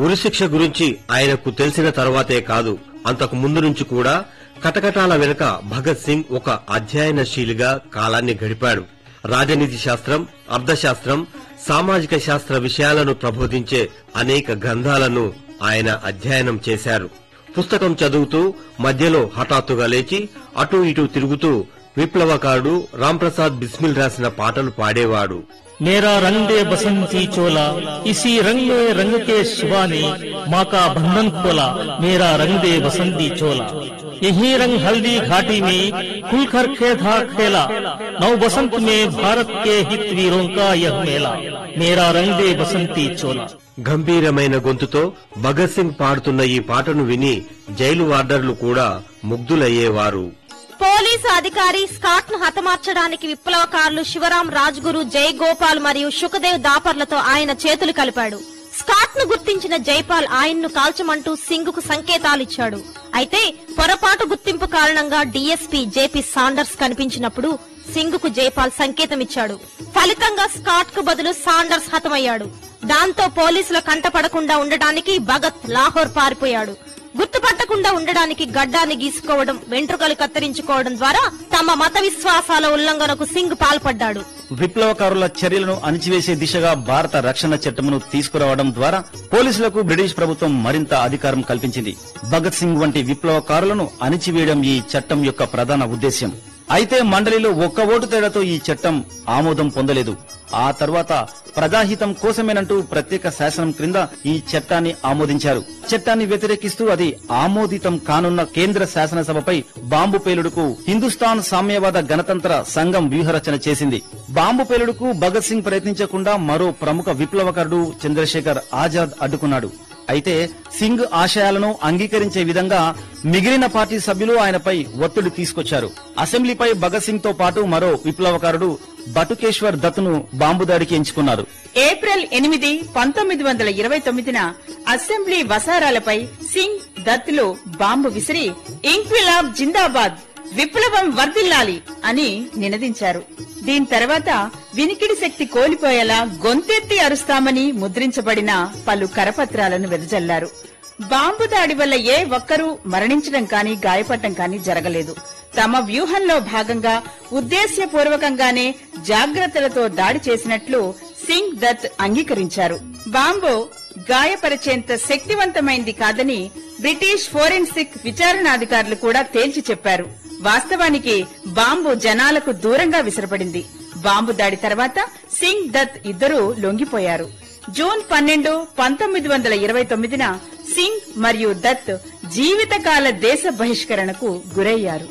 ఉరిశిక్ష గురించి ఆయనకు తెలిసిన తర్వాతే కాదు అంతకు ముందు నుంచి కూడా కటకటాల వెనుక భగత్ సింగ్ ఒక అధ్యయనశీలిగా కాలాన్ని గడిపాడు రాజనీతి శాస్త్రం అర్థశాస్త్రం సామాజిక శాస్త్ర విషయాలను ప్రబోధించే అనేక గ్రంథాలను ఆయన అధ్యయనం చేశారు పుస్తకం చదువుతూ మధ్యలో హఠాత్తుగా లేచి అటూ ఇటూ తిరుగుతూ విప్లవకారుడు రాంప్రసాద్ బిస్మిల్ రాసిన పాటలు పాడేవాడు मेरा रंग दे बसंती चोला इसी रंग में रंग के शिवा ने माँ का बंधन खोला मेरा रंग दे बसंती चोला यही रंग हल्दी घाटी में खुलकर खेथा खेला नव बसंत में भारत के हित वीरों का यह मेला मेरा रंग दे बसंती चोला గంభీరమైన గొంతుతో భగత్ సింగ్ పాడుతున్న ఈ పాటను విని జైలు వార్డర్లు కూడా ముగ్ధులయ్యేవారు పోలీసు అధికారి స్కాట్ ను హతమార్చడానికి విప్లవకారులు శివరాం రాజ్గురు జై గోపాల్ మరియు శుకదేవ్ దాపర్లతో ఆయన చేతులు కలిపాడు స్కాట్ ను గుర్తించిన జైపాల్ ఆయన్ను కాల్చమంటూ సింగ్ కు సంకేతాలిచ్చాడు అయితే పొరపాటు గుర్తింపు కారణంగా డీఎస్పీ జేపీ సాండర్స్ కనిపించినప్పుడు సింగ్ కు జైపాల్ సంకేతమిచ్చాడు ఫలితంగా స్కాట్ కు బదులు సాండర్స్ హతమయ్యాడు దాంతో పోలీసుల కంటపడకుండా ఉండటానికి భగత్ లాహోర్ పారిపోయాడు గుర్తుపట్టకుండా ఉండడానికి గడ్డాన్ని గీసుకోవడం వెంట్రుకలు కత్తిరించుకోవడం ద్వారా తమ మత విశ్వాసాల ఉల్లంఘనకు సింగ్ పాల్పడ్డాడు విప్లవకారుల చర్యలను అణిచివేసే దిశగా భారత రక్షణ చట్టమును తీసుకురావడం ద్వారా పోలీసులకు బ్రిటిష్ ప్రభుత్వం మరింత అధికారం కల్పించింది భగత్ సింగ్ వంటి విప్లవకారులను అణిచివేయడం ఈ చట్టం యొక్క ప్రధాన ఉద్దేశ్యం అయితే మండలిలో ఒక్క ఓటు తేడాతో ఈ చట్టం ఆమోదం పొందలేదు ఆ తర్వాత ప్రజాహితం కోసమేనంటూ ప్రత్యేక శాసనం క్రింద ఈ చట్టాన్ని ఆమోదించారు చట్టాన్ని వ్యతిరేకిస్తూ అది ఆమోదితం కానున్న కేంద్ర శాసనసభపై బాంబు పేలుడుకు హిందుస్థాన్ సామ్యవాద గణతంత్ర సంఘం వ్యూహరచన చేసింది బాంబు పేలుడుకు భగత్ సింగ్ ప్రయత్నించకుండా మరో ప్రముఖ విప్లవకారుడు చంద్రశేఖర్ ఆజాద్ అడ్డుకున్నాడు అయితే సింగ్ ఆశయాలను అంగీకరించే విధంగా మిగిలిన పార్టీ సభ్యులు ఆయనపై ఒత్తిడి తీసుకొచ్చారు అసెంబ్లీపై భగత్ సింగ్ తో పాటు మరో విప్లవకారుడు బటుకేశ్వర్ దత్తును బాంబు దాడికి ఎంచుకున్నారు ఏప్రిల్ ఎనిమిది పంతొమ్మిది వందల ఇరవై తొమ్మిదిన అసెంబ్లీ వసారాలపై సింగ్ దత్తులు బాంబు విసిరి ఇంక్విలాబ్ జిందాబాద్ విప్లవం వర్ధిల్లాలి అని నినదించారు దీని తర్వాత వినికిడి శక్తి కోల్పోయేలా గొంతెత్తి అరుస్తామని ముద్రించబడిన పలు కరపత్రాలను వెదజల్లారు బాంబు దాడి వల్ల ఏ ఒక్కరూ మరణించడం కానీ గాయపడటం కానీ జరగలేదు తమ వ్యూహంలో భాగంగా ఉద్దేశ్యపూర్వకంగానే జాగ్రత్తలతో దాడి చేసినట్లు సింగ్ దత్ అంగీకరించారు బాంబు గాయపరిచేంత శక్తివంతమైంది కాదని బ్రిటిష్ ఫోరెన్సిక్ విచారణాధికారులు కూడా తేల్చి చెప్పారు వాస్తవానికి బాంబు జనాలకు దూరంగా విసరపడింది బాంబు దాడి తర్వాత సింగ్ దత్ ఇద్దరూ లొంగిపోయారు జూన్ పన్నెండు పంతొమ్మిది వందల ఇరవై తొమ్మిదిన సింగ్ మరియు దత్ జీవితకాల దేశ బహిష్కరణకు గురయ్యారు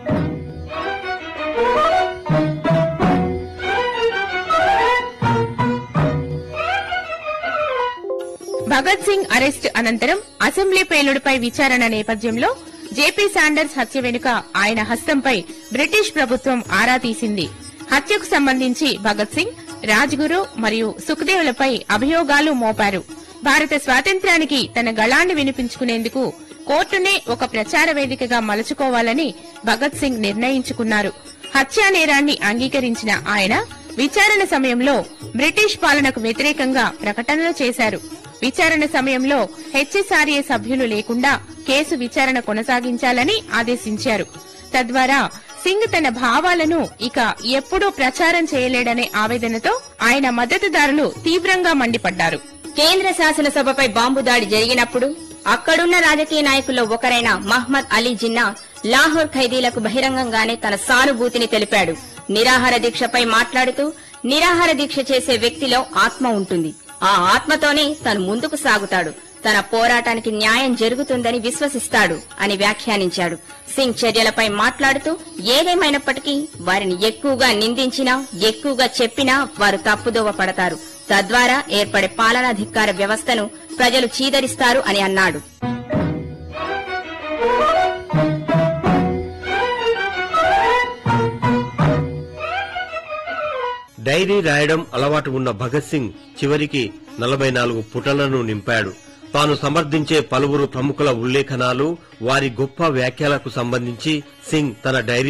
భగత్ సింగ్ అరెస్ట్ అనంతరం అసెంబ్లీ పేలుడుపై విచారణ నేపథ్యంలో జేపీ శాండర్స్ హత్య వెనుక ఆయన హస్తంపై బ్రిటిష్ ప్రభుత్వం ఆరా తీసింది హత్యకు సంబంధించి భగత్ సింగ్ రాజ్గురు మరియు సుఖదేవులపై అభియోగాలు మోపారు భారత స్వాతంత్ర్యానికి తన గళాన్ని వినిపించుకునేందుకు కోర్టునే ఒక ప్రచార వేదికగా మలుచుకోవాలని భగత్ సింగ్ నిర్ణయించుకున్నారు హత్యా నేరాన్ని అంగీకరించిన ఆయన విచారణ సమయంలో బ్రిటిష్ పాలనకు వ్యతిరేకంగా ప్రకటనలు చేశారు విచారణ సమయంలో హెచ్ఎస్ఆర్ఏ సభ్యులు లేకుండా కేసు విచారణ కొనసాగించాలని ఆదేశించారు తద్వారా సింగ్ తన భావాలను ఇక ఎప్పుడూ ప్రచారం చేయలేడనే ఆవేదనతో ఆయన మద్దతుదారులు తీవ్రంగా మండిపడ్డారు కేంద్ర శాసనసభపై బాంబు దాడి జరిగినప్పుడు అక్కడున్న రాజకీయ నాయకుల్లో ఒకరైన మహ్మద్ అలీ జిన్నా లాహోర్ ఖైదీలకు బహిరంగంగానే తన సానుభూతిని తెలిపాడు నిరాహార దీక్షపై మాట్లాడుతూ నిరాహార దీక్ష చేసే వ్యక్తిలో ఆత్మ ఉంటుంది ఆ ఆత్మతోనే తను ముందుకు సాగుతాడు తన పోరాటానికి న్యాయం జరుగుతుందని విశ్వసిస్తాడు అని వ్యాఖ్యానించాడు సింగ్ చర్యలపై మాట్లాడుతూ ఏదేమైనప్పటికీ వారిని ఎక్కువగా నిందించినా ఎక్కువగా చెప్పినా వారు తప్పుదోవ పడతారు తద్వారా ఏర్పడే పాలనాధికార వ్యవస్థను ప్రజలు చీదరిస్తారు అని అన్నాడు డైరీ రాయడం అలవాటు ఉన్న భగత్ సింగ్ చివరికి నలభై నాలుగు పుటలను నింపాడు తాను సమర్థించే పలువురు ప్రముఖుల ఉల్లేఖనాలు వారి గొప్ప వ్యాఖ్యలకు సంబంధించి సింగ్ తన డైరీ